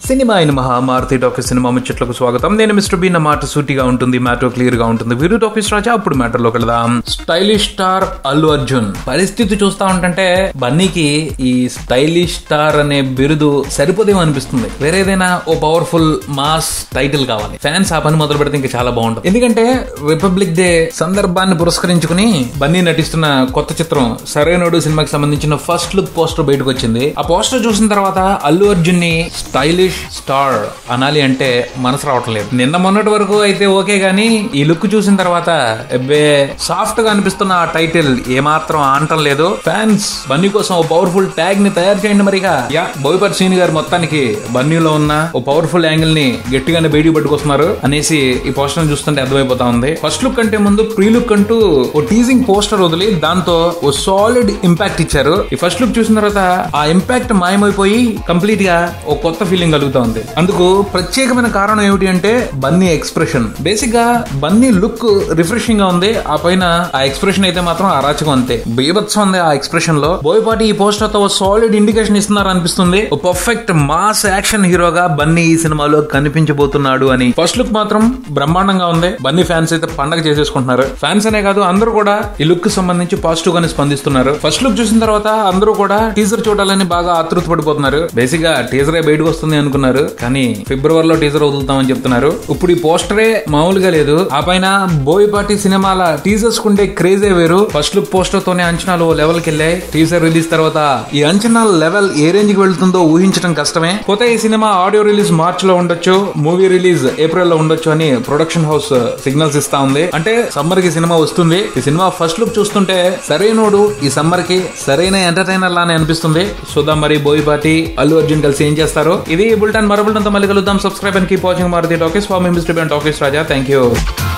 cinema అయిన మహామారుతి talkies cinema ముచ్చట్లకు స్వాగతం నేను మిస్టర్ బీ నా మాట సూటిగా ఉంటుంది మ్యాటర్ క్లియర్ గా ఉంటుంది వీరు టాకీస్ రాజా అప్పుడు మ్యాటర్ లోకి వెళదాం స్టైలిష్ స్టార్ అల్లు అర్జున్ పరిస్థితి చూస్తా ఉంటుంటే బన్నీకి ఈ స్టైలిష్ స్టార్ అనే బిరుదు సరిపోదేమో అనిపిస్తుంది వేరేదైనా ఓ పవర్ఫుల్ మాస్ టైటిల్ కావాలి ఫ్యాన్స్ ఆ పని మొదలు పెడితే ఇంకా చాలా బాగుంటుంది ఎందుకంటే రిపబ్లిక్ డే సందర్భాన్ని పురస్కరించుకుని బన్నీ నటిస్తున్న కొత్త చిత్రం సరైనోడు సినిమాకి సంబంధించిన ఫస్ట్ లుక్ పోస్టర్ బయటకు వచ్చింది ఆ పోస్టర్ చూసిన తర్వాత అల్లు అర్జున్ ని స్టైలిష్ స్టార్ అనాలి అంటే మనసు రావటం లేదు నిన్న మొన్నటి వరకు అయితే ఓకే గానీ ఈ లుక్ చూసిన తర్వాత ఎబ్బే సాఫ్ట్ గా అనిపిస్తున్న ఆ టైటిల్ ఏమాత్రం ఆనటం లేదు ఫ్యాన్స్ బన్నీ కోసం ఓ పవర్ఫుల్ ట్యాగ్ ని తయారు చేయండి మరిగా యా బోయపర్ సీని గారు మొత్తానికి బన్నీలో ఉన్న ఓ పవర్ఫుల్ యాంగిల్ ని గట్టిగానే బయటికి పట్టుకొస్తున్నారు అనేసి ఈ పోస్టర్ చూస్తుంటే అర్థమైపోతా ఉంది ఫస్ట్ లుక్ కంటే ముందు ప్రీ లుక్ అంటూ ఓ టీజింగ్ పోస్టర్ వదిలి దాంతో ఓ సాలిడ్ ఇంపాక్ట్ ఇచ్చారు ఈ ఫస్ట్ లుక్ చూసిన తర్వాత ఆ ఇంపాక్ట్ మాయమైపోయి కంప్లీట్ గా ఓ కొత్త ఫీలింగ్ కలుగుతా ఉంది అందుకు ప్రత్యేకమైన కారణం ఏమిటి అంటే బన్నీ ఎక్స్ప్రెషన్ బేసిక్ గా బన్నీ లుక్ రిఫ్రెషింగ్ గా ఉంది ఆ పైన ఆ ఎక్స్ప్రెషన్ అయితే మాత్రం అరాచకం అంతే బీభత్సం ఉంది ఆ ఎక్స్ప్రెషన్ లో బోయపాటి ఈ పోస్టర్ తో సాలిడ్ ఇండికేషన్ ఇస్తున్నారు అనిపిస్తుంది ఓ పర్ఫెక్ట్ మాస్ యాక్షన్ హీరోగా బన్నీ ఈ సినిమాలో కనిపించబోతున్నాడు అని ఫస్ట్ లుక్ మాత్రం బ్రహ్మాండంగా ఉంది బన్నీ ఫ్యాన్స్ అయితే పండగ చేసేసుకుంటున్నారు ఫ్యాన్స్ అనే కాదు అందరూ కూడా ఈ లుక్ కి సంబంధించి పాజిటివ్ గానే స్పందిస్తున్నారు ఫస్ట్ లుక్ చూసిన తర్వాత అందరూ కూడా టీజర్ చూడాలని బాగా ఆతృత పడిపోతున్నారు బేసిక్ గా టీజర్ బయటకు వస్తుంది అనుకున్నారు కానీ ఫిబ్రవరిలో టీజర్ వదులుతామని చెప్తున్నారు ఇప్పుడు ఈ పోస్టరే మామూలుగా లేదు ఆ పైన బోయపాటి సినిమాల టీజర్స్ కుండే క్రేజే వేరు ఫస్ట్ లుక్ పోస్టర్ తోనే అంచనాలు లెవెల్ కి వెళ్ళాయి టీజర్ రిలీజ్ తర్వాత ఈ అంచనాల లెవెల్ ఏ రేంజ్ కి వెళ్తుందో ఊహించడం కష్టమే పోతే ఈ సినిమా ఆడియో రిలీజ్ మార్చ్ లో ఉండొచ్చు మూవీ రిలీజ్ ఏప్రిల్ లో ఉండొచ్చు అని ప్రొడక్షన్ హౌస్ సిగ్నల్స్ ఇస్తా ఉంది అంటే సమ్మర్ కి సినిమా వస్తుంది ఈ సినిమా ఫస్ట్ లుక్ చూస్తుంటే సరైనోడు ఈ సమ్మర్ కి సరైన ఎంటర్టైనర్ లానే అనిపిస్తుంది చూద్దాం మరి బోయపాటి అల్లు అర్జున్ కలిసి ఏం చేస్తారు ఇది బుల్టన్ మరో బుల్టన్ తో మళ్ళీ కలుద్దాం subscribe and keep watching Maruthi talkies for mister talkies Raja thank you